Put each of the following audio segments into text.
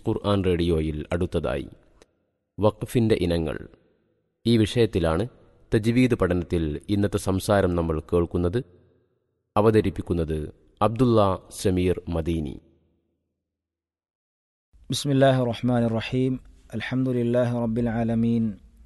ഖുർആൻ റേഡിയോയിൽ അടുത്തതായി വഖഫിൻ്റെ ഇനങ്ങൾ ഈ വിഷയത്തിലാണ് തജ്വീദ് പഠനത്തിൽ ഇന്നത്തെ സംസാരം നമ്മൾ കേൾക്കുന്നത് അവതരിപ്പിക്കുന്നത് അബ്ദുള്ള സമീർ മദീനി بسم الله الرحمن الرحيم الحمد لله رب العالمين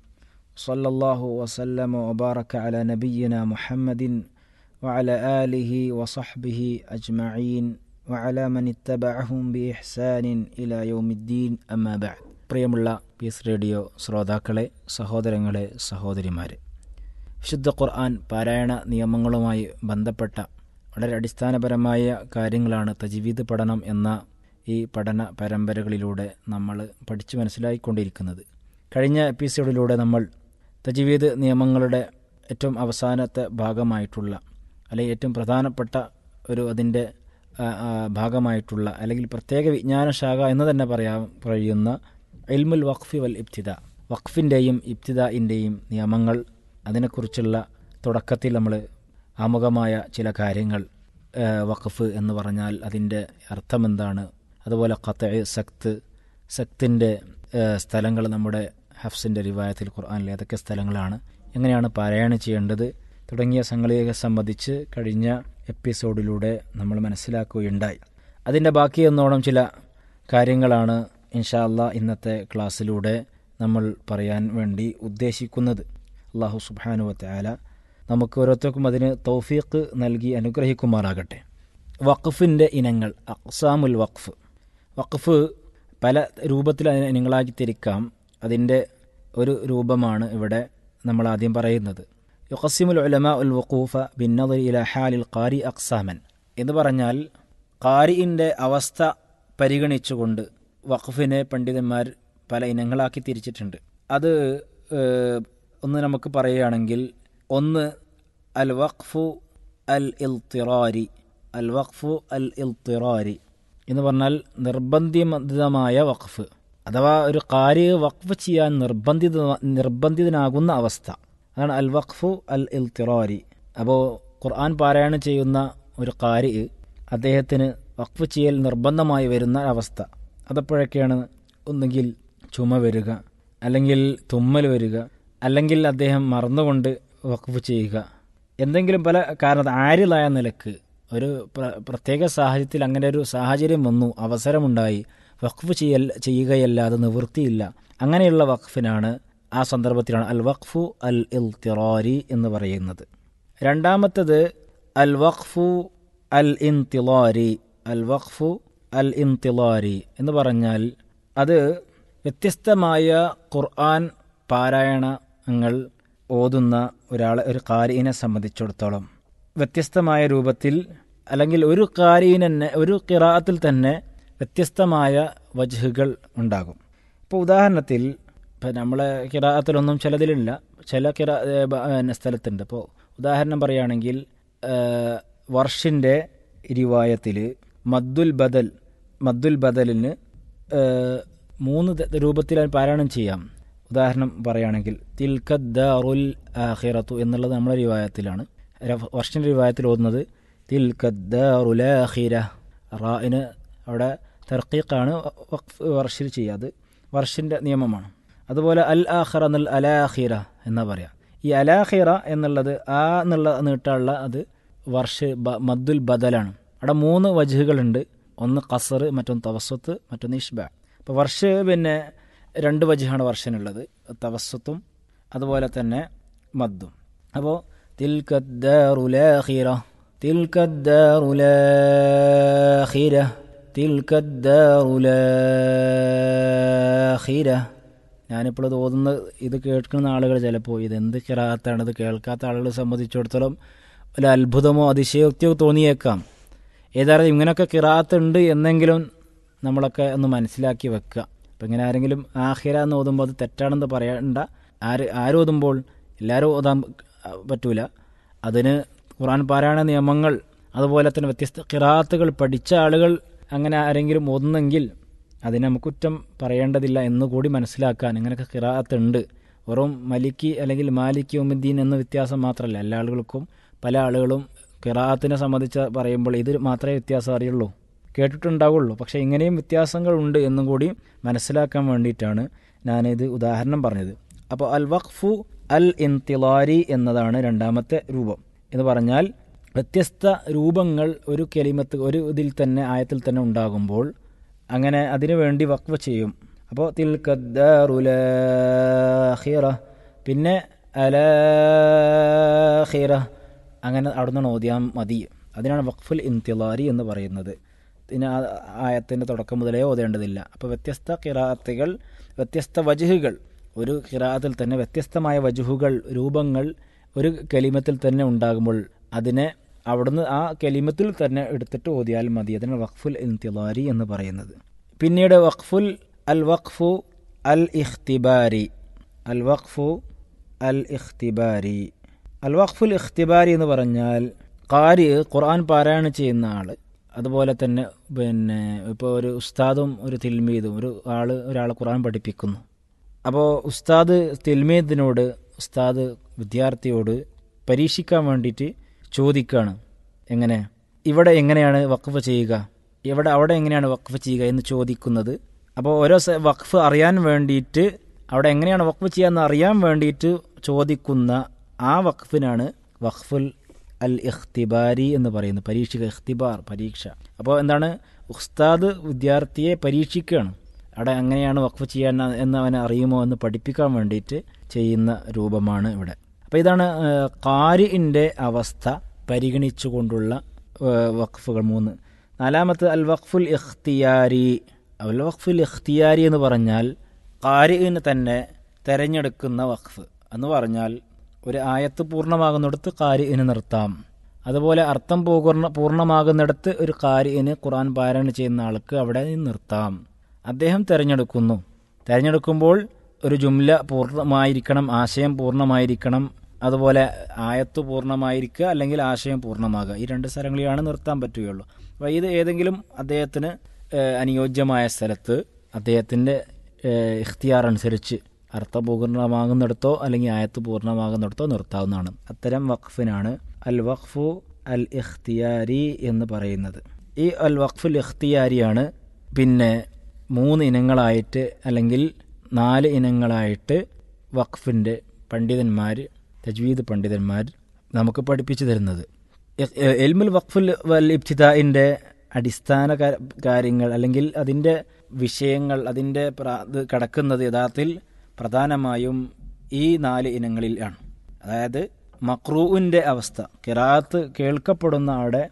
صلى الله وسلم وبارك على نبينا محمد وعلى آله وصحبه أجمعين وعلى من اتبعهم بإحسان إلى يوم الدين أما بعد പ്രിയമുള്ള പീസ് റേഡിയോ ശ്രോതാക്കളെ സഹോദരങ്ങളെ സഹോദരിമാരെ വിശുദ്ധ ഖുർആൻ പാരായണ നിയമങ്ങളുമായി ബന്ധപ്പെട്ട വളരെ അടിസ്ഥാനപരമായ കാര്യങ്ങളാണ് തജ്വീദ് പഠനം എന്ന ഈ പഠന പരമ്പരകളിലൂടെ നമ്മൾ പഠിച്ചു മനസ്സിലായിക്കൊണ്ടിരിക്കുന്നത് കഴിഞ്ഞ എപ്പിസോഡിലൂടെ നമ്മൾ തജ്വീദ് നിയമങ്ങളുടെ ഏറ്റവും അവസാനത്തെ ഭാഗമായിട്ടുള്ള അല്ലെങ്കിൽ ഏറ്റവും പ്രധാനപ്പെട്ട ഒരു അതിൻ്റെ ആ, ആ, ഭാഗമായിട്ടുള്ള അല്ലെങ്കിൽ പ്രത്യേക വിജ്ഞാനശാഖ എന്ന് തന്നെ പറയാൻ കഴിയുന്ന ഇൽമുൽ വഖഫി വൽ ഇബ്തിദ വഖഫിൻ്റെയും ഇബ്തിദായിൻ്റെയും നിയമങ്ങൾ അതിനെക്കുറിച്ചുള്ള തുടക്കത്തിൽ നമ്മൾ ആമുഖമായ ചില കാര്യങ്ങൾ ആ, വഖഫ് എന്ന് പറഞ്ഞാൽ അതിൻ്റെ അർത്ഥമെന്താണ് അതുപോലെ ഖത്ത സക്ത് സക്തിൻ്റെ സ്ഥലങ്ങൾ നമ്മുടെ ഹഫ്സിൻ്റെ റിവായത്തിൽ ഖുർആാനിൽ ഏതൊക്കെ സ്ഥലങ്ങളാണ് എങ്ങനെയാണ് പാരായണം ചെയ്യേണ്ടത് തുടങ്ങിയ സംഗതിയെ സംബന്ധിച്ച് കഴിഞ്ഞ എപ്പിസോഡിലൂടെ നമ്മൾ മനസ്സിലാക്കുകയുണ്ടായി അതിൻ്റെ ബാക്കി എന്നോണം ചില കാര്യങ്ങളാണ് ഇൻഷാ അല്ലാ ഇന്നത്തെ ക്ലാസ്സിലൂടെ നമ്മൾ പറയാൻ വേണ്ടി ഉദ്ദേശിക്കുന്നത് അള്ളാഹു സുബാനുവത്തെ ആല നമുക്ക് ഓരോരുത്തർക്കും അതിന് തൗഫീഖ് നൽകി അനുഗ്രഹിക്കുമാറാകട്ടെ വഖഫിൻ്റെ ഇനങ്ങൾ അക്സാമുൽ വഖഫ് വഖഫ് പല രൂപത്തിൽ അതിനെ ഇനങ്ങളാക്കി തിരിക്കാം അതിൻ്റെ ഒരു രൂപമാണ് ഇവിടെ നമ്മൾ ആദ്യം പറയുന്നത് യുഖസിമുൽ ഉലമ ഉൽ വഖൂഫ ബിന്നദർ ഇല ഹാലിൽ ഖാരി അക്സാമൻ എന്ന് പറഞ്ഞാൽ ഖാരിയിൻ്റെ അവസ്ഥ പരിഗണിച്ചുകൊണ്ട് വഖഫിനെ പണ്ഡിതന്മാർ പല ഇനങ്ങളാക്കി തിരിച്ചിട്ടുണ്ട് അത് ഏഹ്, ഒന്ന് നമുക്ക് പറയുകയാണെങ്കിൽ ഒന്ന് അൽ വഖഫു അൽ ഇൽത്തിറാരി അൽ വഖഫു അൽ ഇൽത്തിറാരി എന്ന് പറഞ്ഞാൽ നിർബന്ധിതമായ വഖഫ് അഥവാ ഒരു കാരി വഖഫ് ചെയ്യാൻ നിർബന്ധിത നിർബന്ധിതനാകുന്ന അവസ്ഥ അതാണ് അൽ വഖഫു അൽ ഇൽത്തിറാരി അപ്പോൾ ഖുർആൻ പാരായണം ചെയ്യുന്ന ഒരു കാരി അദ്ദേഹത്തിന് വഖഫ് ചെയ്യൽ നിർബന്ധമായി വരുന്ന അവസ്ഥ അതപ്പോഴൊക്കെയാണ് ഒന്നുകിൽ ചുമ വരിക അല്ലെങ്കിൽ തുമ്മൽ വരിക അല്ലെങ്കിൽ അദ്ദേഹം മറന്നുകൊണ്ട് വഖഫ് ചെയ്യുക എന്തെങ്കിലും പല കാരണം ആരിലായ നിലക്ക് ഒരു പ്ര- പ്രത്യേക സാഹചര്യത്തിൽ അങ്ങനെ ഒരു സാഹചര്യം വന്നു അവസരമുണ്ടായി വഖഫ് ചെയ്യൽ ചെയ്യുകയല്ലാതെ നിവൃത്തിയില്ല അങ്ങനെയുള്ള വഖഫിനാണ് ആ സന്ദർഭത്തിലാണ് അൽ വഖഫു അൽ ഇൽത്തിറാരി എന്ന് പറയുന്നത് രണ്ടാമത്തത് അൽ വഖഫു അൽ ഇൻതിലാരി അൽ വഖഫു അൽ ഇൻതിലാരി എന്ന് പറഞ്ഞാൽ അത് വ്യത്യസ്തമായ ഖുർആൻ പാരായണങ്ങൾ ഓതുന്ന ഒരാളെ ഒരു കാരീനെ സംബന്ധിച്ചിടത്തോളം വ്യത്യസ്തമായ രൂപത്തിൽ അല്ലെങ്കിൽ ഒരു കാരീൻ തന്നെ ഒരു കിറാത്തിൽ തന്നെ വ്യത്യസ്തമായ വജ്ഹുകൾ ഉണ്ടാകും ഇപ്പോൾ ഉദാഹരണത്തിൽ ഇപ്പം നമ്മളെ കിറാത്തിലൊന്നും ചിലതിലില്ല ചില കിറ ഏ, ബ- ഏ, സ്ഥലത്തുണ്ട് ഇപ്പോൾ ഉദാഹരണം പറയുകയാണെങ്കിൽ ഏ, വർഷിൻ്റെ റിവായത്തിൽ മദ്ദുൽ ബദൽ മദ്ദുൽ ബദലിന് ഏ, മൂന്ന് ത- രൂപത്തിൽ അത് പാരായണം ചെയ്യാം ഉദാഹരണം പറയുകയാണെങ്കിൽ തിൽക്കദ്ദാറുൽ ആഖിറത്തു എന്നുള്ളത് നമ്മുടെ റിവായത്തിലാണ് ര- വർഷിൻ്റെ റിവായത്തിൽ ഓതുന്നത് തിൽക്കദ്ദാറുൽ ആഖിറ റായിന് അവിടെ തർക്കീഖാണ് വഖഫ് വർഷിൽ ചെയ്യുക അത് വർഷിൻ്റെ നിയമമാണ് അതുപോലെ അൽ ആഖിറ എന്നുള്ള അലാഖിറ എന്നാ പറയാം ഈ അലാഖിറ എന്നുള്ളത് ആ എന്നുള്ള നീട്ടാനുള്ള അത് വർഷ് ബ- മദ്ദുൽ ബദലാണ് അവിടെ മൂന്ന് വജുകളുണ്ട് ഒന്ന് ഖസർ മറ്റൊന്ന് തവസ്വത്ത് മറ്റൊന്ന് ഇഷ്ബ അപ്പോൾ വർഷ് പിന്നെ രണ്ട് വജുഹാണ് വർഷനുള്ളത് തവസ്വത്തും അതുപോലെ തന്നെ മദ്ദും അപ്പോൾ തിൽക്കദ്ദാറുലാഖിറ തിൽക്കദ്ദാറുലാഖിറ തിൽക്കദ്ദാറുലാഖിറ ഞാനിപ്പോൾ ഇത് ഓതുന്ന ഇത് കേൾക്കുന്ന ആളുകൾ ചിലപ്പോൾ ഇത് എന്ത് കിറാത്താണ് ഇത് കേൾക്കാത്ത ആളുകളെ സംബന്ധിച്ചിടത്തോളം വല്ല അത്ഭുതമോ അതിശയോക്തിയോ തോന്നിയേക്കാം ഏതായാലും ഇങ്ങനെയൊക്കെ കിറാത്ത് ഉണ്ട് എന്നെങ്കിലും നമ്മളൊക്കെ ഒന്ന് മനസ്സിലാക്കി വെക്കുക അപ്പം ഇങ്ങനെ ആരെങ്കിലും ആഹിര എന്ന് ഓതുമ്പോൾ അത് തെറ്റാണെന്ന് പറയണ്ട ആര് ആരോതുമ്പോൾ എല്ലാവരും ഓതാൻ പറ്റൂല അതിന് ഖുറാൻ പാരായണ നിയമങ്ങൾ അതുപോലെ തന്നെ വ്യത്യസ്ത കിറാത്തുകൾ പഠിച്ച ആളുകൾ അങ്ങനെ ആരെങ്കിലും ഓതുന്നെങ്കിൽ അതിനെ നമുക്ക് കുറ്റം പറയേണ്ടതില്ല എന്നുകൂടി മനസ്സിലാക്കാൻ ഇങ്ങനെയൊക്കെ കിറാത്ത് ഉണ്ട് വെറും മലിക്കി അല്ലെങ്കിൽ മാലിക്കി ഉമ്മുദ്ദീൻ എന്ന വ്യത്യാസം മാത്രമല്ല എല്ലാ ആളുകൾക്കും പല ആളുകളും കിറാത്തിനെ സംബന്ധിച്ച് പറയുമ്പോൾ ഇത് മാത്രമേ വ്യത്യാസം അറിയുള്ളൂ കേട്ടിട്ടുണ്ടാവുള്ളൂ പക്ഷേ ഇങ്ങനെയും വ്യത്യാസങ്ങളുണ്ട് എന്നും കൂടി മനസ്സിലാക്കാൻ വേണ്ടിയിട്ടാണ് ഞാനിത് ഉദാഹരണം പറഞ്ഞത് അപ്പോൾ അൽ വഖഫു അൽ ഇന്തിലാരി എന്നതാണ് രണ്ടാമത്തെ രൂപം എന്ന് പറഞ്ഞാൽ വ്യത്യസ്ത രൂപങ്ങൾ ഒരു കെലിമത്ത് ഒരു ഇതിൽ തന്നെ ആയത്തിൽ തന്നെ ഉണ്ടാകുമ്പോൾ അങ്ങനെ അതിനു വേണ്ടി വഖഫ് ചെയ്യും അപ്പോൾ തിൽക്കദ്ദാറുലാഹിറ പിന്നെ അലാഹിറ അങ്ങനെ അവിടുന്ന് ഓതിയാൽ മതി അതിനാണ് വഖഫുൽ ഇന്തിലാരി എന്ന് പറയുന്നത് ഇതിന് ആ ആയത്തിൻ്റെ തുടക്കം മുതലേ ഓതേണ്ടതില്ല അപ്പോൾ വ്യത്യസ്ത കിറാത്തുകൾ വ്യത്യസ്ത വജുഹുകൾ ഒരു കിറാത്തിൽ തന്നെ വ്യത്യസ്തമായ വജുഹുകൾ രൂപങ്ങൾ ഒരു കലിമത്തിൽ തന്നെ ഉണ്ടാകുമ്പോൾ അതിനെ അവിടുന്ന് ആ കലിമത്തിൽ തന്നെ എടുത്തിട്ട് ഓതിയാൽ മതി അതിനാണ് വഖഫുൽ ഇന്തിലാരി എന്ന് പറയുന്നത് പിന്നീട് വഖഫുൽ അൽ വഖഫു അൽ ഇഖ്തിബാരി അൽ വഖഫു അൽ ഇഖ്തിബാരി അൽ വഖഫുൽ ഇഖ്തിബാരി എന്ന് പറഞ്ഞാൽ കാരി ഖുർആൻ പാരായണം ചെയ്യുന്ന ആൾ അതുപോലെ തന്നെ പിന്നെ ഇപ്പോൾ ഒരു ഉസ്താദും ഒരു തിൽമീദും ഒരു ആൾ ഒരാൾ ഖുർആൻ പഠിപ്പിക്കുന്നു അപ്പോൾ ഉസ്താദ് തിൽമീദിനോട് ഉസ്താദ് വിദ്യാർത്ഥിയോട് പരീക്ഷിക്കാൻ വേണ്ടിയിട്ട് ചോദിക്കുകയാണ് എങ്ങനെ ഇവിടെ എങ്ങനെയാണ് വഖഫ് ചെയ്യുക ഇവിടെ അവിടെ എങ്ങനെയാണ് വഖഫ് ചെയ്യുക എന്ന് ചോദിക്കുന്നത് അപ്പോൾ ഓരോ വഖഫ് അറിയാൻ വേണ്ടിയിട്ട് അവിടെ എങ്ങനെയാണ് വഖഫ് ചെയ്യാന്ന് അറിയാൻ വേണ്ടിയിട്ട് ചോദിക്കുന്ന ആ വഖഫിനാണ് വഖഫുൽ അൽ ഇഖ്തിബാരി എന്ന് പറയുന്നത് പരീക്ഷ ഇഖ്തിബാർ പരീക്ഷ അപ്പോൾ എന്താണ് ഉസ്താദ് വിദ്യാർത്ഥിയെ പരീക്ഷിക്കുകയാണ് അവിടെ എങ്ങനെയാണ് വഖഫ് ചെയ്യാൻ എന്ന് അവനെ അറിയുമോ എന്ന് പഠിപ്പിക്കാൻ വേണ്ടിയിട്ട് ചെയ്യുന്ന രൂപമാണ് ഇവിടെ അപ്പോൾ ഇതാണ് കാരിൻ്റെ അവസ്ഥ പരിഗണിച്ചുകൊണ്ടുള്ള വഖഫുകൾ മൂന്ന് നാലാമത്തെ അൽ വഖഫുൽ ഇഖ്തിയാരി അൽ വഖഫുൽ ഇഖ്തിയാരി എന്ന് പറഞ്ഞാൽ കാരിന് തന്നെ തിരഞ്ഞെടുക്കുന്ന വഖഫ് എന്ന് പറഞ്ഞാൽ ഒരു ആയത്ത് പൂർണ്ണമാകുന്നിടത്ത് കാരിന് നിർത്താം അതുപോലെ അർത്ഥം പൂർണ്ണ പൂർണ്ണമാകുന്നിടത്ത് ഒരു കാരിന് ഖുർആൻ പാരായണം ചെയ്യുന്ന ആൾക്ക് അവിടെ നിർത്താം അദ്ദേഹം തിരഞ്ഞെടുക്കുന്നു തിരഞ്ഞെടുക്കുമ്പോൾ ഒരു ജുംല പൂർണ്ണമായിരിക്കണം ആശയം പൂർണ്ണമായിരിക്കണം അതുപോലെ ആയത്ത് പൂർണ്ണമായിരിക്കുക അല്ലെങ്കിൽ ആശയം പൂർണ്ണമാകുക ഈ രണ്ട് സ്ഥലങ്ങളിലാണ് നിർത്താൻ പറ്റുകയുള്ളൂ അപ്പോൾ ഇത് ഏതെങ്കിലും അദ്ദേഹത്തിന് അനുയോജ്യമായ സ്ഥലത്ത് അദ്ദേഹത്തിൻ്റെ ഇഖ്തിയാർ അനുസരിച്ച് അർത്ഥം പൂർണ്ണമാകുന്നിടത്തോ അല്ലെങ്കിൽ ആയത്ത് പൂർണ്ണമാകുന്നിടത്തോ നിർത്താവുന്നതാണ് അത്തരം വഖഫിനാണ് അൽ വഖഫു അൽ ഇഖ്തിയാരി എന്ന് പറയുന്നത് ഈ അൽ വഖഫുൽ ഇഖ്തിയാരിയാണ് പിന്നെ മൂന്ന് ഇനങ്ങളായിട്ട് അല്ലെങ്കിൽ നാല് ഇനങ്ങളായിട്ട് വഖഫിൻ്റെ പണ്ഡിതന്മാർ തജ്വീദ് പണ്ഡിതന്മാർ നമുക്ക് പഠിപ്പിച്ചു തരുന്നത് എൽമുൽ വഖഫുൽ വൽ ഇബ്തിദാഇൻ്റെ അടിസ്ഥാന കാര്യങ്ങൾ അല്ലെങ്കിൽ അതിൻ്റെ വിഷയങ്ങൾ അതിൻ്റെ കടക്കുന്നത് യഥാർത്ഥത്തിൽ പ്രധാനമായും ഈ നാല് ഇനങ്ങളിൽ ആണ് അതായത് മക്രൂവിൻ്റെ അവസ്ഥ കിറാത്ത് കേൾക്കപ്പെടുന്ന ആടെ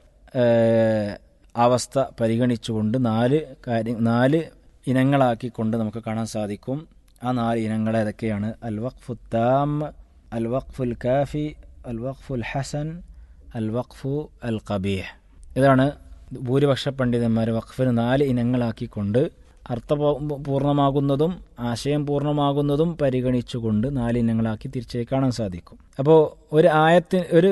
അവസ്ഥ പരിഗണിച്ചുകൊണ്ട് നാല് കാര്യം നാല് ഇനങ്ങളാക്കിക്കൊണ്ട് നമുക്ക് കാണാൻ സാധിക്കും ആ നാല് ഇനങ്ങൾ ഏതൊക്കെയാണ് അൽ വഖഫു താം അൽ വഖഫുൽ കാഫി അൽ വഖഫുൽ ഹസൻ അൽ വഖഫു അൽ കബീഹ് ഇതാണ് ഭൂരിപക്ഷ പണ്ഡിതന്മാർ വഖഫിന് നാല് ഇനങ്ങളാക്കിക്കൊണ്ട് അർത്ഥ പൂർണ്ണമാകുന്നതും ആശയം പൂർണ്ണമാകുന്നതും പരിഗണിച്ചുകൊണ്ട് നാല് ഇനങ്ങളാക്കി തിരിച്ചേ കാണാൻ സാധിക്കും അപ്പോൾ ഒരു ആയത്തിന് ഒരു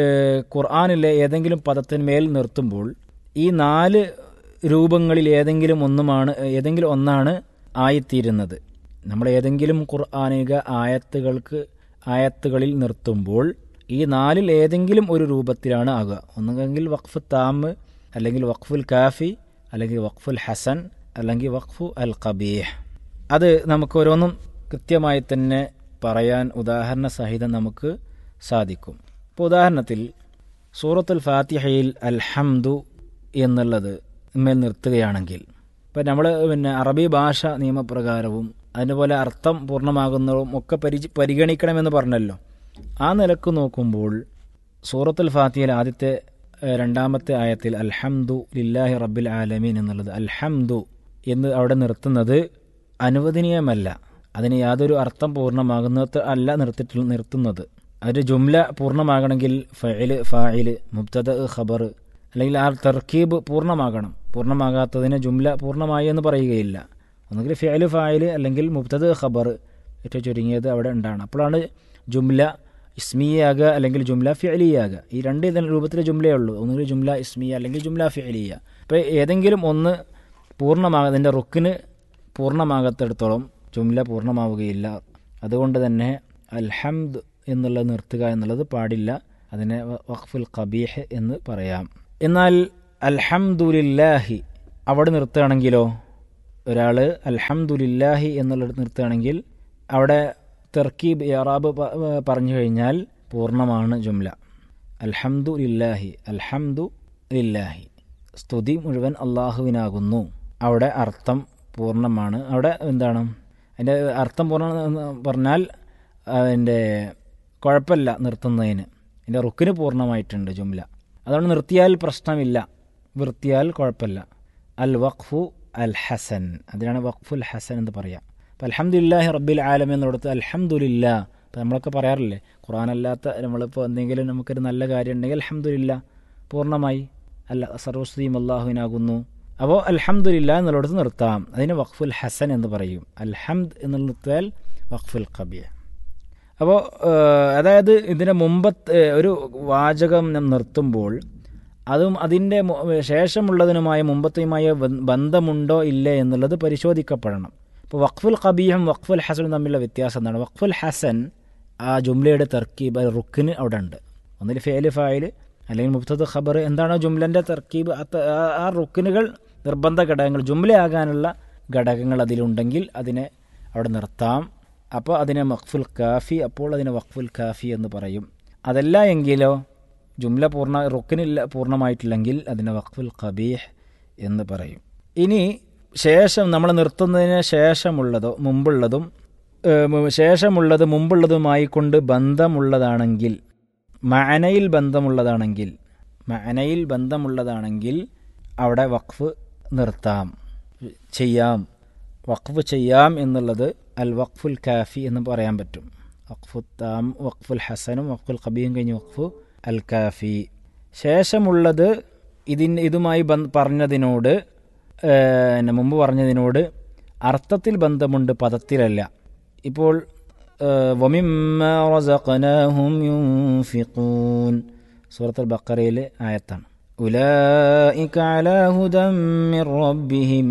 ഖുർആാനിലെ ഏതെങ്കിലും പദത്തിന്മേൽ നിർത്തുമ്പോൾ ഈ നാല് രൂപങ്ങളിൽ ഏതെങ്കിലും ഒന്നുമാണ് ഏതെങ്കിലും ഒന്നാണ് ആയിത്തീരുന്നത് നമ്മൾ ഏതെങ്കിലും ഖുർആാനിക ആയത്തുകൾക്ക് ആയത്തുകളിൽ നിർത്തുമ്പോൾ ഈ നാലിൽ ഏതെങ്കിലും ഒരു രൂപത്തിലാണ് ആകുക ഒന്നുകിൽ വഖഫ് താമ് അല്ലെങ്കിൽ വഖഫുൽ കാഫി അല്ലെങ്കിൽ വഖഫുൽ ഹസൻ അല്ലെങ്കിൽ വഖഫു അൽ കബീഹ് അത് നമുക്ക് ഓരോന്നും കൃത്യമായി തന്നെ പറയാൻ ഉദാഹരണ സഹിതം നമുക്ക് സാധിക്കും ഇപ്പോൾ ഉദാഹരണത്തിൽ സൂറത്തുൽ ഫാത്തിഹയിൽ അൽഹംദു എന്നുള്ളത് മേൽ നിർത്തുകയാണെങ്കിൽ ഇപ്പം നമ്മൾ പിന്നെ അറബി ഭാഷ നിയമപ്രകാരവും അതുപോലെ അർത്ഥം പൂർണ്ണമാകുന്നതും ഒക്കെ പരി പരിഗണിക്കണമെന്ന് പറഞ്ഞല്ലോ ആ നിലക്ക് നോക്കുമ്പോൾ സൂറത്തുൽ ഫാത്തിഹയിൽ ആദ്യത്തെ രണ്ടാമത്തെ ആയത്തിൽ അൽഹംദു ലില്ലാഹി റബ്ബിൽ ആലമീൻ എന്നുള്ളത് അൽഹംദു എന്ന് അവിടെ നിർത്തുന്നത് അനുവദനീയമല്ല അതിന് യാതൊരു അർത്ഥം പൂർണ്ണമാകുന്നത് അല്ല നിർത്തിട്ട് നിർത്തുന്നത് അതിൻ്റെ ജുംല പൂർണ്ണമാകണമെങ്കിൽ ഫയില് ഫായില് മുബ്തദ ഖബർ അല്ലെങ്കിൽ ആ തർക്കീബ് പൂർണ്ണമാകണം പൂർണ്ണമാകാത്തതിന് ജുംല പൂർണ്ണമായി എന്ന് പറയുകയില്ല ഒന്നുകിൽ ഫിയല് ഫായില് അല്ലെങ്കിൽ മുബ്തദ് ഖബർ ഏറ്റവും ചുരുങ്ങിയത് അവിടെ ഉണ്ടാണ് അപ്പോഴാണ് ജുംല ഇസ്മിയാകുക അല്ലെങ്കിൽ ജുംല ഫിയലിയാകുക ഈ രണ്ട് ഇതിന് രൂപത്തിലെ ജുംലയേ ഉള്ളൂ ഒന്നുകിൽ ജുംല ഇസ്മിയ അല്ലെങ്കിൽ ജുംല ഫിയലിയ അപ്പോൾ ഏതെങ്കിലും ഒന്ന് പൂർണ്ണമാകതിൻ്റെ റുക്കിന് പൂർണ്ണമാകത്തിടത്തോളം ജുംല പൂർണ്ണമാവുകയില്ല അതുകൊണ്ട് തന്നെ അൽഹംദ് എന്നുള്ളത് നിർത്തുക എന്നുള്ളത് പാടില്ല അതിനെ വഖഫുൽ ഖബീഹ് എന്ന് പറയാം എന്നാൽ അൽഹംദുലില്ലാഹി അവിടെ നിർത്തുകയാണെങ്കിലോ ഒരാൾ അൽഹംദുലില്ലാഹി എന്നുള്ളത് നിർത്തുകയാണെങ്കിൽ അവിടെ തെർക്കീബ് ഇറാബ് പ- പറഞ്ഞു കഴിഞ്ഞാൽ പൂർണ്ണമാണ് ജുംല അൽഹംദു ലില്ലാഹി അൽഹംദു ലില്ലാഹി സ്തുതി മുഴുവൻ അള്ളാഹുവിനാകുന്നു അവിടെ അർത്ഥം പൂർണ്ണമാണ് അവിടെ എന്താണ് അതിൻ്റെ അർത്ഥം പൂർണ്ണം എന്ന് പറഞ്ഞാൽ അതിൻ്റെ കുഴപ്പമില്ല നിർത്തുന്നതിന് അതിൻ്റെ റുക്കിന് പൂർണ്ണമായിട്ടുണ്ട് ജുംല അതുകൊണ്ട് നിർത്തിയാൽ പ്രശ്നമില്ല വൃത്തിയാൽ കുഴപ്പമില്ല അൽ വഖഫു അൽ ഹസൻ അതിനാണ് വഖഫുൽ ഹസൻ എന്ന് പറയാം അപ്പം അലഹമുല്ലാഹി റബ്ബിൽ ആലം എന്നിടത്ത് അലഹമുല്ല ഇപ്പം നമ്മളൊക്കെ പറയാറില്ലേ ഖുറാനല്ലാത്ത നമ്മളിപ്പോൾ എന്തെങ്കിലും നമുക്കൊരു നല്ല കാര്യം ഉണ്ടെങ്കിൽ അലഹമുല്ല പൂർണ്ണമായി അല്ല സർവസ്തുതിയും അള്ളാഹുവിനാകുന്നു അപ്പോൾ അൽഹംദുലില്ല എന്നുള്ളിടത്ത് നിർത്താം അതിന് വഖഫുൽ ഹസൻ എന്ന് പറയും അൽഹംദ് എന്ന് നിർത്തിയാൽ വഖഫുൽ കബിയ അപ്പോൾ അതായത് ഇതിൻ്റെ മുമ്പത്ത് ഒരു വാചകം നാം നിർത്തുമ്പോൾ അതും അതിൻ്റെ മു- ശേഷമുള്ളതിനുമായ മുമ്പത്തെയുമായ ബന്ധ- ബന്ധമുണ്ടോ ഇല്ലേ എന്നുള്ളത് പരിശോധിക്കപ്പെടണം ഇപ്പോൾ വഖഫുൽ ഖബീഹും വഖഫുൽ ഹസനും തമ്മിലുള്ള വ്യത്യാസം എന്താണ് വഖഫുൽ ഹസൻ ആ ജുംലയുടെ തർക്കീബ് റുക്കിന് അവിടെ ഉണ്ട് ഒന്നിൽ ഫേല് ഫായിൽ അല്ലെങ്കിൽ മുബ്തദ് ഖബർ എന്താണോ ജുംലൻ്റെ തർക്കീബ് ആ ത- ആ- ആ റുക്കിനുകൾ നിർബന്ധ ഘടകങ്ങൾ ജുംലയാകാനുള്ള ഘടകങ്ങൾ അതിലുണ്ടെങ്കിൽ അതിനെ അവിടെ നിർത്താം അപ്പോൾ അതിനെ മഖ്ഫുൽ കാഫി അപ്പോൾ അതിനെ വഖഫുൽ കാഫി എന്ന് പറയും അതല്ല എങ്കിലോ ജുംല പൂർണ്ണ റുക്കിനില്ല പൂർണ്ണമായിട്ടില്ലെങ്കിൽ അതിനെ വഖഫുൽ ഖബീഹ് എന്ന് പറയും ഇനി ശേഷം നമ്മൾ നിർത്തുന്നതിന് ശേഷമുള്ളതോ മുമ്പുള്ളതും ഏഹ്, മു- ശേഷമുള്ളത് മുമ്പുള്ളതുമായി കൊണ്ട് ബന്ധമുള്ളതാണെങ്കിൽ മഅനയിൽ ബന്ധമുള്ളതാണെങ്കിൽ മഅനയിൽ ബന്ധമുള്ളതാണെങ്കിൽ അവിടെ വഖഫ് നിർത്താം ചെയ്യാം വഖഫ് ചെയ്യാം എന്നുള്ളത് അൽ വഖഫുൽ കാഫി എന്ന് പറയാൻ പറ്റും വഖഫു താം വഖഫുൽ ഹസനും വഖഫുൽ ഖബീയും കഴിഞ്ഞ് വഖഫു അൽ കാഫി ശേഷമുള്ളത് ഇതിന് ഇതുമായി ബന്ധ പറഞ്ഞതിനോട് ഏഹ്, പിന്നെ മുമ്പ് പറഞ്ഞതിനോട് അർത്ഥത്തിൽ ബന്ധമുണ്ട് പദത്തിലല്ല ഇപ്പോൾ ഏഹ്, وَمِمَّا رَزَقْنَاهُمْ يُنْفِقُونَ സൂറത്തുൽ ബക്കറയിലെ ആയത്താണ് ഉലായിക അലാ ഹുദം മിർ റബ്ബിഹിം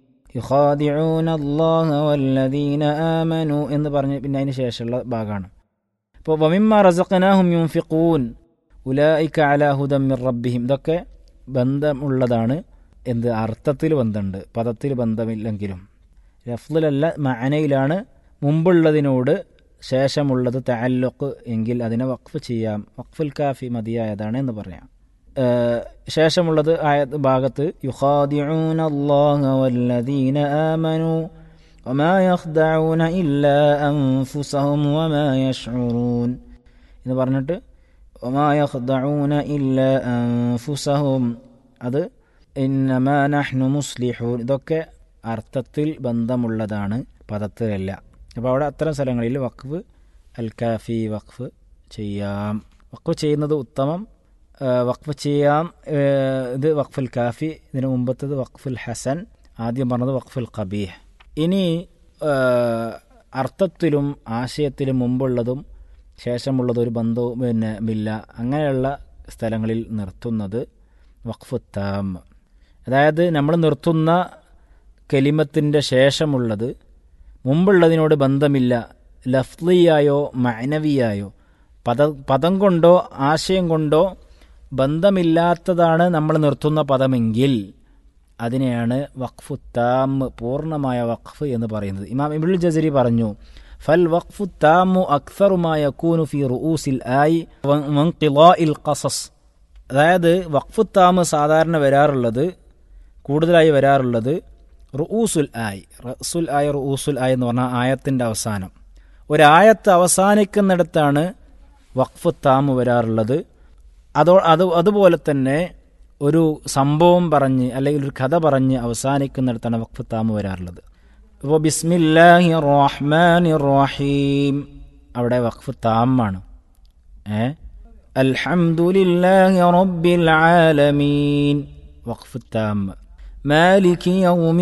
യുഖാദിഊന അല്ലാഹ വല്ലദീന ആമനു എന്ന് പറഞ്ഞ് പിന്നെ അതിന് ശേഷമുള്ള ഭാഗമാണ് അപ്പോൾ വമിമ്മ റസഖനാഹും യുൻഫിഖൂൻ ഉലായിക അലാ ഹുദം മിർ റബ്ബിഹിം ഇതൊക്കെ ബന്ധമുള്ളതാണ് എന്ത് അർത്ഥത്തിൽ ബന്ധമുണ്ട് പദത്തിൽ ബന്ധമില്ലെങ്കിലും ലഫ്ലിലല്ല മഅനയിലാണ് മുമ്പുള്ളതിനോട് ശേഷമുള്ളത് തഅല്ലുഖ് എങ്കിൽ അതിനെ വഖഫ് ചെയ്യാം വഖഫുൽ കാഫി മതിയായതാണ് എന്ന് പറയാം ഏഹ് ശേഷമുള്ളത് ആയ ഭാഗത്ത് യുഖാദിഊന അല്ലാഹ വല്ലദീന ആമനു വമാ യഖ്ദഊന ഇല്ലാ അൻഫുസഹും വമാ യശ്ഉറൂൻ എന്ന് പറഞ്ഞിട്ട് വമാ യഖ്ദഊന ഇല്ലാ അൻഫുസഹും അത് ഇന്നമാ നഹ്നു മുസ്ലിഹൂൻ ഇതൊക്കെ അർത്ഥത്തിൽ ബന്ധമുള്ളതാണ് പദത്തിലല്ല അപ്പോൾ അവിടെ അത്തരം സ്ഥലങ്ങളിൽ വഖഫ് അൽ കാഫി വഖഫ് ചെയ്യാം വഖഫ് ചെയ്യുന്നത് ഉത്തമം ആ, വഖഫ് ചെയ്യാം ഏ, ഇത് വഖഫുൽ കാഫി ഇതിന് മുമ്പത്തത് വഖഫുൽ ഹസൻ ആദ്യം പറഞ്ഞത് വഖഫുൽ ഖബീഹ് ഇനി ആ, അർത്ഥത്തിലും ആശയത്തിലും മുമ്പുള്ളതും ശേഷമുള്ളതും ഒരു ബന്ധവും പിന്നെ ഇല്ല അങ്ങനെയുള്ള സ്ഥലങ്ങളിൽ നിർത്തുന്നത് വഖഫു താം അതായത് നമ്മൾ നിർത്തുന്ന കലിമത്തിൻ്റെ ശേഷമുള്ളത് മുമ്പുള്ളതിനോട് ബന്ധമില്ല ലഫ്ലിയായോ മഅനവിയായോ പദ പദം കൊണ്ടോ ആശയം കൊണ്ടോ ബന്ധമില്ലാത്തതാണ് നമ്മൾ നിർത്തുന്ന പദമെങ്കിൽ അതിനെയാണ് വഖഫു താം പൂർണ്ണമായ വഖഫ് എന്ന് പറയുന്നത് ഇമാം ഇബുൽ ജസരി പറഞ്ഞു ഫൽ വഖഫു താമു അക്സറുമായ യകൂനു ഫി റുഊസിൽ ആയി വൻഖിളാഇൽ ഖസസ് അതായത് വഖഫു താമ് സാധാരണ വരാറുള്ളത് കൂടുതലായി വരാറുള്ളത് റുഊസുൽ ആയി റസുൽ ആയ റുഊസുൽ ആയി എന്ന് പറഞ്ഞാൽ ആയത്തിൻ്റെ അവസാനം ഒരായത്ത് അവസാനിക്കുന്നിടത്താണ് വഖഫ് താമ് വരാറുള്ളത് അതോ അത് അതുപോലെ തന്നെ ഒരു സംഭവം പറഞ്ഞ് അല്ലെങ്കിൽ ഒരു കഥ പറഞ്ഞ് അവസാനിക്കുന്നിടത്താണ് വഖഫ് താമ് വരാറുള്ളത് ഇപ്പോൾ ബിസ്മില്ലാഹി റഹ്മാൻ റഹീം അവിടെ വഖഫ് താമാണ് ഏ അൽഹംദുലില്ലാഹി റബ്ബിൽ ആലമീൻ വഖഫ് താം മാലിക്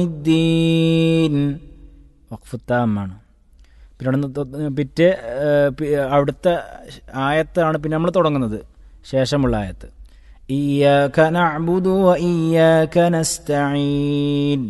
യൗമിദ്ദീൻ വഖഫ് താമാണ് പിന്നെ അവിടെ നിന്ന് പിറ്റേ ഏഹ്, പി- അവിടുത്തെ ആയത്താണ് പിന്നെ നമ്മൾ തുടങ്ങുന്നത് ശേഷമുള്ള ആയത്ത് إياك نعبد وإياك نستعين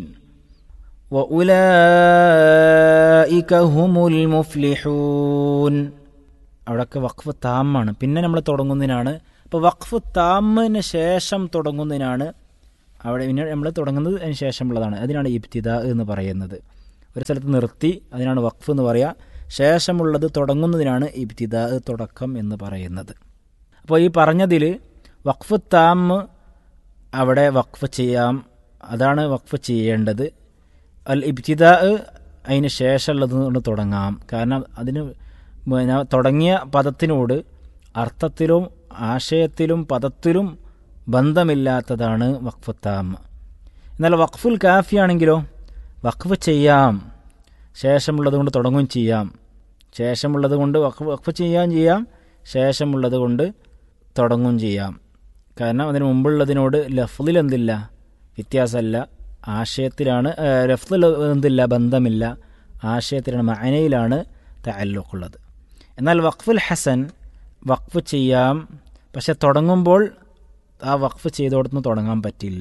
وأولئك هم المفلحون അവിടെയൊക്കെ വഖഫ് താമാണ് പിന്നെ നമ്മൾ തുടങ്ങുന്നതിനാണ് ഇപ്പോൾ വഖഫ് താമിന് ശേഷം തുടങ്ങുന്നതിനാണ് അവിടെ പിന്നെ നമ്മൾ തുടങ്ങുന്നത് അതിന് ശേഷമുള്ളതാണ് അതിനാണ് ഇബ്തിദ എന്ന് പറയുന്നത് ഒരു സ്ഥലത്ത് നിർത്തി അതിനാണ് വഖഫ് എന്ന് പറയുക ശേഷമുള്ളത് തുടങ്ങുന്നതിനാണ് ഇബ്തിദ തുടക്കം എന്ന് പറയുന്നത് അപ്പോൾ ഈ പറഞ്ഞതിൽ വഖഫ് താം അവിടെ വഖഫ് ചെയ്യാം അതാണ് വഖഫ് ചെയ്യേണ്ടത് അൽ ഇബ്തിദ അതിന് ശേഷമുള്ളത് കൊണ്ട് തുടങ്ങാം കാരണം അതിന് പിന്നെ തുടങ്ങിയ പദത്തിനോട് അർത്ഥത്തിലും ആശയത്തിലും പദത്തിലും ബന്ധമില്ലാത്തതാണ് വഖഫ് താം എന്നാൽ വഖഫുൽ കാഫി ആണെങ്കിലോ വഖഫ് ചെയ്യാം ശേഷമുള്ളത് കൊണ്ട് തുടങ്ങുകയും ചെയ്യാം ശേഷമുള്ളത് കൊണ്ട് വഖഫ് വഖഫ് ചെയ്യാൻ ചെയ്യാം ശേഷമുള്ളത് കൊണ്ട് തുടങ്ങുകയും ചെയ്യാം കാരണം അതിന് മുമ്പുള്ളതിനോട് ലഫ്ലിൽ എന്തില്ല വ്യത്യാസമല്ല ആശയത്തിലാണ് ലഫ്ലിൽ എന്തില്ല ബന്ധമില്ല ആശയത്തിലാണ് മഅനയിലാണ് തഅല്ലുഖുള്ളത് എന്നാൽ വഖഫുൽ ഹസൻ വഖഫ് ചെയ്യാം പക്ഷെ തുടങ്ങുമ്പോൾ ആ വഖഫ് ചെയ്തോടത്തുനിന്ന് തുടങ്ങാൻ പറ്റില്ല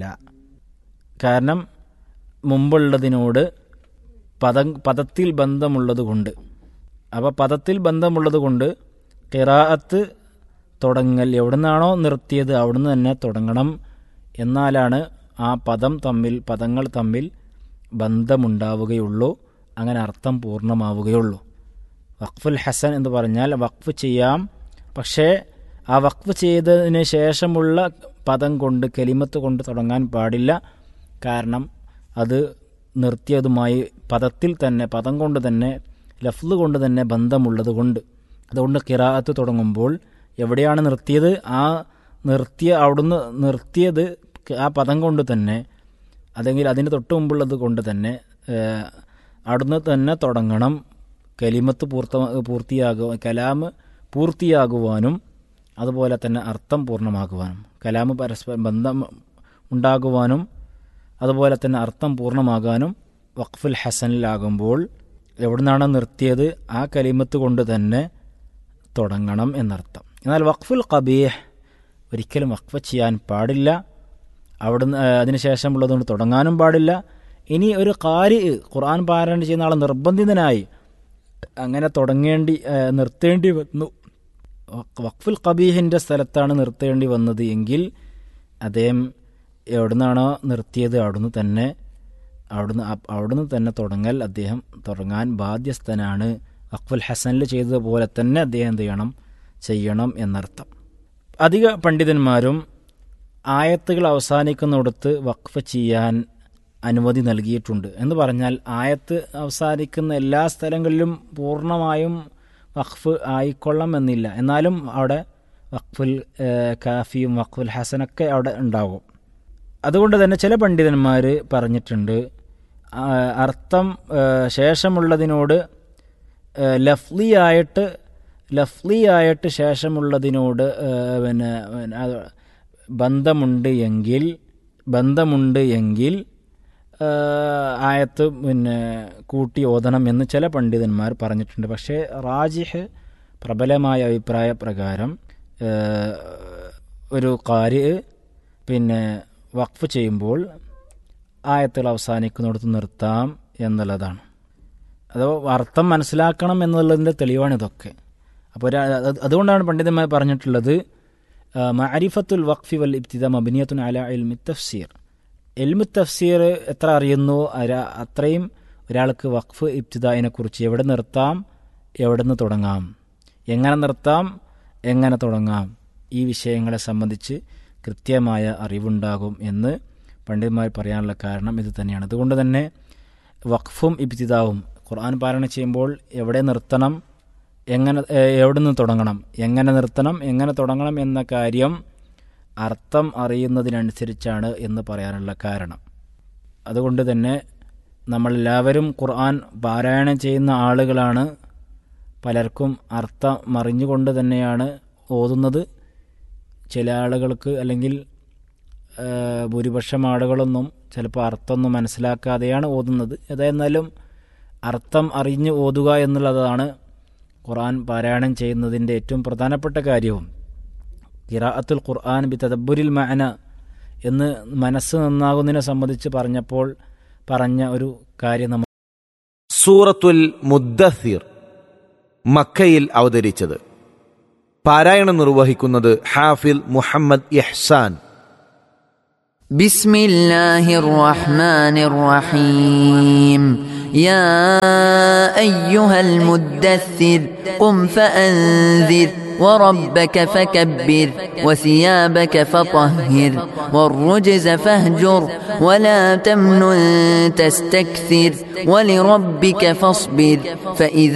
കാരണം മുമ്പുള്ളതിനോട് പദം പദത്തിൽ ബന്ധമുള്ളത് കൊണ്ട് അപ്പോൾ പദത്തിൽ ബന്ധമുള്ളത് കൊണ്ട് കിറാഅത്ത് തുടങ്ങൽ എവിടുന്നാണോ നിർത്തിയത് അവിടുന്ന് തന്നെ തുടങ്ങണം എന്നാലാണ് ആ പദം തമ്മിൽ പദങ്ങൾ തമ്മിൽ ബന്ധമുണ്ടാവുകയുള്ളൂ അങ്ങനെ അർത്ഥം പൂർണ്ണമാവുകയുള്ളൂ വഖഫുൽ ഹസൻ എന്ന് പറഞ്ഞാൽ വഖഫ് ചെയ്യാം പക്ഷേ ആ വഖഫ് ചെയ്തതിന് ശേഷമുള്ള പദം കൊണ്ട് കലിമത്ത് കൊണ്ട് തുടങ്ങാൻ പാടില്ല കാരണം അത് നിർത്തിയതുമായി പദത്തിൽ തന്നെ പദം കൊണ്ട് തന്നെ ലഫ്ല് കൊണ്ട് തന്നെ ബന്ധമുള്ളത് കൊണ്ട് അതുകൊണ്ട് കിറാഅത്ത് തുടങ്ങുമ്പോൾ എവിടെയാണ് നിർത്തിയത് ആ നിർത്തിയ അവിടുന്ന് നിർത്തിയത് ആ പദം കൊണ്ട് തന്നെ അല്ലെങ്കിൽ അതിന് തൊട്ട് മുമ്പുള്ളത് കൊണ്ട് തന്നെ അവിടുന്ന് തന്നെ തുടങ്ങണം കലിമത്ത് പൂർത്ത പൂർത്തിയാകുക കലാമ് പൂർത്തിയാകുവാനും അതുപോലെ തന്നെ അർത്ഥം പൂർണ്ണമാകുവാനും കലാമ് പരസ്പരം ബന്ധം ഉണ്ടാകുവാനും അതുപോലെ തന്നെ അർത്ഥം പൂർണ്ണമാകാനും വഖഫുൽ ഹസനിലാകുമ്പോൾ എവിടുന്നാണ് നിർത്തിയത് ആ കലിമത്ത് കൊണ്ട് തന്നെ തുടങ്ങണം എന്നർത്ഥം എന്നാൽ വഖഫുൽ കബീഹ് ഒരിക്കലും വഖഫ് ചെയ്യാൻ പാടില്ല അവിടുന്ന് അതിനുശേഷമുള്ളതുകൊണ്ട് തുടങ്ങാനും പാടില്ല ഇനി ഒരു കാരി ഖുർആൻ പാരായണം ചെയ്യുന്ന ആൾ നിർബന്ധിതനായി അങ്ങനെ തുടങ്ങേണ്ടി നിർത്തേണ്ടി വന്നു വഖഫുൽ കബീഹിൻ്റെ സ്ഥലത്താണ് നിർത്തേണ്ടി വന്നത് എങ്കിൽ അദ്ദേഹം എവിടുന്നാണോ നിർത്തിയത് അവിടുന്ന് തന്നെ അവിടുന്ന് അവിടുന്ന് തന്നെ തുടങ്ങൽ അദ്ദേഹം തുടങ്ങാൻ ബാധ്യസ്ഥനാണ് വഖഫുൽ ഹസനിൽ ചെയ്തതുപോലെ തന്നെ അദ്ദേഹം എന്ത് ചെയ്യണം ചെയ്യണം എന്നർത്ഥം അധിക പണ്ഡിതന്മാരും ആയത്തുകൾ അവസാനിക്കുന്നിടത്ത് വഖഫ് ചെയ്യാൻ അനുമതി നൽകിയിട്ടുണ്ട് എന്ന് പറഞ്ഞാൽ ആയത്ത് അവസാനിക്കുന്ന എല്ലാ സ്ഥലങ്ങളിലും പൂർണ്ണമായും വഖഫ് ആയിക്കൊള്ളണം എന്നില്ല എന്നാലും അവിടെ വഖഫുൽ കാഫിയും വഖഫുൽ ഹസനൊക്കെ അവിടെ ഉണ്ടാകും അതുകൊണ്ട് തന്നെ ചില പണ്ഡിതന്മാർ പറഞ്ഞിട്ടുണ്ട് അർത്ഥം ശേഷമുള്ളതിനോട് ലഫ്ലിയായിട്ട് ലഫ്ലിയായിട്ട് ശേഷമുള്ളതിനോട് പിന്നെ ബന്ധമുണ്ട് എങ്കിൽ ബന്ധമുണ്ട് എങ്കിൽ ആയത്ത് പിന്നെ കൂട്ടി ഓതണം എന്ന് ചില പണ്ഡിതന്മാർ പറഞ്ഞിട്ടുണ്ട് പക്ഷേ റാജിഹ് പ്രബലമായ അഭിപ്രായ പ്രകാരം ഒരു കാര്യ പിന്നെ വഖഫ് ചെയ്യുമ്പോൾ ആയത്തുകൾ അവസാനിക്കുന്നിടത്ത് നിർത്താം എന്നുള്ളതാണ് അതോ അർത്ഥം മനസ്സിലാക്കണം എന്നുള്ളതിൻ്റെ തെളിവാണ് ഇതൊക്കെ അപ്പോൾ അതുകൊണ്ടാണ് പണ്ഡിതന്മാർ പറഞ്ഞിട്ടുള്ളത് മഅരിഫത്തുൽ വഖഫി വൽ ഇബ്തിദ മബിനിയത്തുൻ അല ഇൽമി തഫ്സീർ എൽമു തഫ്സീർ എത്ര അറിയുന്നു അത്രയും ഒരാൾക്ക് വഖഫ് ഇബ്തിദായിനെ കുറിച്ച് എവിടെ നിർത്താം എവിടെ നിന്ന് തുടങ്ങാം എങ്ങനെ നിർത്താം എങ്ങനെ തുടങ്ങാം ഈ വിഷയങ്ങളെ സംബന്ധിച്ച് കൃത്യമായ അറിവുണ്ടാകും എന്ന് പണ്ഡിതന്മാർ പറയാനുള്ള കാരണം ഇത് തന്നെയാണ് അതുകൊണ്ട് തന്നെ വഖഫും ഇബ്തിദാവും ഖുർആൻ പാരായണം ചെയ്യുമ്പോൾ എവിടെ നിർത്തണം എങ്ങനെ എവിടെ നിന്ന് തുടങ്ങണം എങ്ങനെ നിർത്തണം എങ്ങനെ തുടങ്ങണം എന്ന കാര്യം അർത്ഥം അറിയുന്നതിനനുസരിച്ചാണ് എന്ന് പറയാനുള്ള കാരണം അതുകൊണ്ട് തന്നെ നമ്മളെല്ലാവരും ഖുർആൻ പാരായണം ചെയ്യുന്ന ആളുകളാണ് പലർക്കും അർത്ഥം മറിഞ്ഞുകൊണ്ട് തന്നെയാണ് ഓതുന്നത് ചില ആളുകൾക്ക് അല്ലെങ്കിൽ ഭൂരിപക്ഷം ആളുകളൊന്നും ചിലപ്പോൾ അർത്ഥമൊന്നും മനസ്സിലാക്കാതെയാണ് ഓതുന്നത് ഏതായിരുന്നാലും അർത്ഥം അറിഞ്ഞ് ഓതുക എന്നുള്ളതാണ് ഖുർആൻ പാരായണം ചെയ്യുന്നതിൻ്റെ ഏറ്റവും പ്രധാനപ്പെട്ട കാര്യവും ഖിറാഅത്തുൽ ഖുർആൻ ബി തദബുരിൽ മഅന എന്ന് മനസ്സ് നന്നാകുന്നതിനെ സംബന്ധിച്ച് പറഞ്ഞപ്പോൾ പറഞ്ഞ ഒരു കാര്യം നമ്മൾ സൂറത്തുൽ മുദ്ദസിർ മക്കയിൽ അവതരിച്ചത് പാരായണം നിർവഹിക്കുന്നത് ഹാഫിൽ മുഹമ്മദ് ഇഹ്സാൻ بسم الله الرحمن الرحيم يا ايها المدثر قم فانذر وربك فكبر وثيابك فطهر والرجز فاهجر ولا تمنن تستكثر ولربك فاصبر فاذا